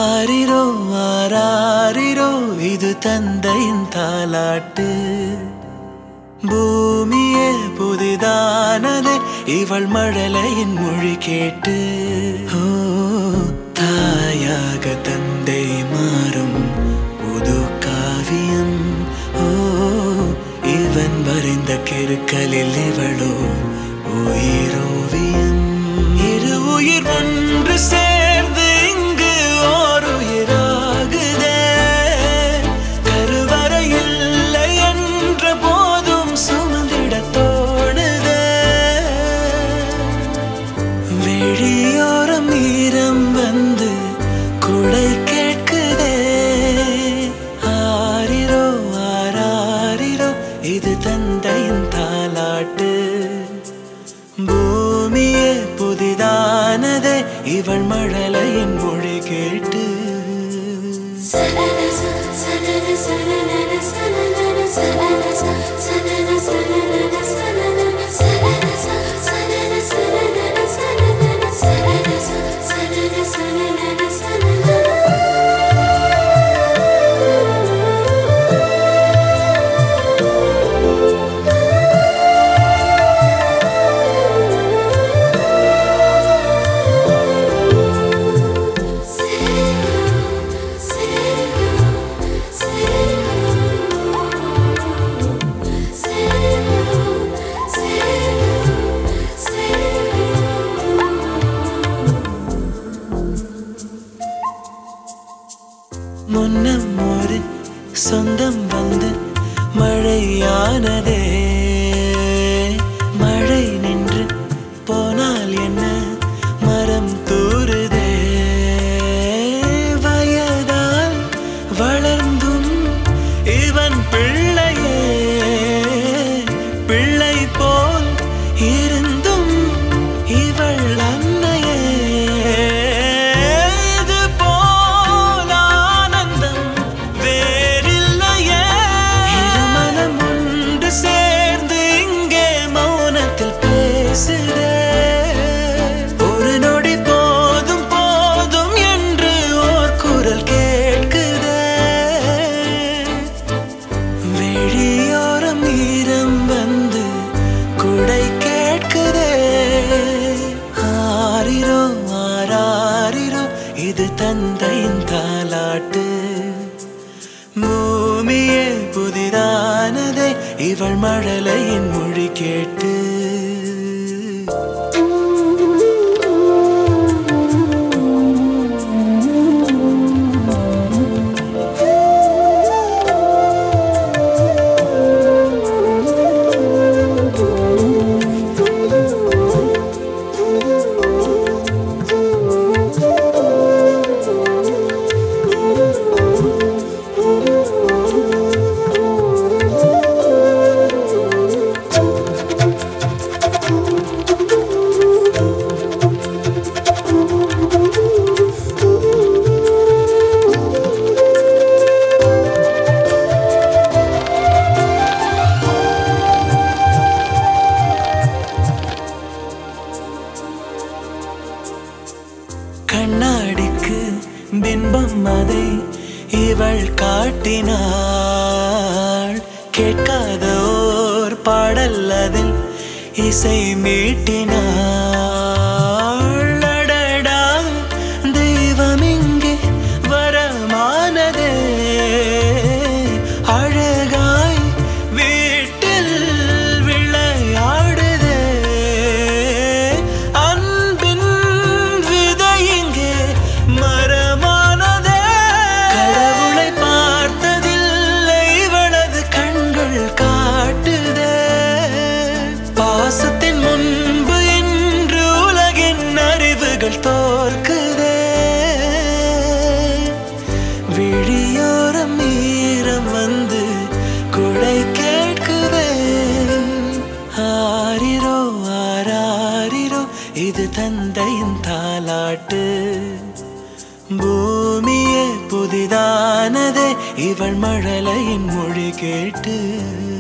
ஆரிரோ ஆராரிரோ இது தந்தையின் தாலாட்டு பூமியே புதிதானதே இவள் மழலையின் மொழி கேட்டு ஓ தாயாக தந்தை மாறும் புது காவியம் ஓ இவன் வரைந்த கிருக்கலில் இவளோ உயிரோவியம் இரு உயிர் ஒன்று சேர்ந்து இங்கு ஓர் உயிராகுதே கருவறை இல்லை என்ற போதும் சுமந்திட தோணுதே வெளியோரம் ஈரம் வந்து குடை கேட்குதே ஆரிரோ ஆராரிரோ இது தந்தையின் தாலாட்டு பூமியே புதிதானதே இவள் மழலையின் மொழி கேட்டு முன்னம் ஒரு சொந்தம் வந்து மழையானதே மழை நின்று போனால் என்ன மரம் தூறுதே வயதால் வளர்ந்தும் இவன் பிள்ளையே பிள்ளை போல் இருந்தும் இவள் அன்னையே இது போல் ஆனந்தம் வேறில்லையே இருமனம் ஒன்று சேர்ந்து இங்கே மௌனத்தில் பேசுதே ஒரு நொடி போதும் போதும் என்று ஓர் குரல் கேட்குதே வெளியோரம் ஈரம் வந்து குடை கேட்குதே ஆரிரோ ஆராரிரோ இது தந்தையின் தாலாட்டு பூமியே புதிதானதே இவள் மழலையின் மொழி கேட்டு கண்ணாடிக்கு பிம்பம் அதை இவள் காட்டினாள் கேட்காத ஓர் பாடல் அதில் இசை மீட்டினாள் அடடா தெய்வம் இங்கே வரமானதே அழகாய் வீட்டில் விளையாடுதே அன்பின் விதை இங்கே மரமானதே கடவுளை பார்த்ததில்லை இவளது கண்கள் காட்டுதே பாசத்தின் முன்பு இன்று உலகின் அறிவுகள் தோற்குதே விழியோரம் ஈரம் வந்து குடை கேட்குதே ஆரிரோ ஆராரிரோ இது தந்தையின் தாலாட்டு பூமியே புதிதானதே இவள் மழலையின் மொழி கேட்டு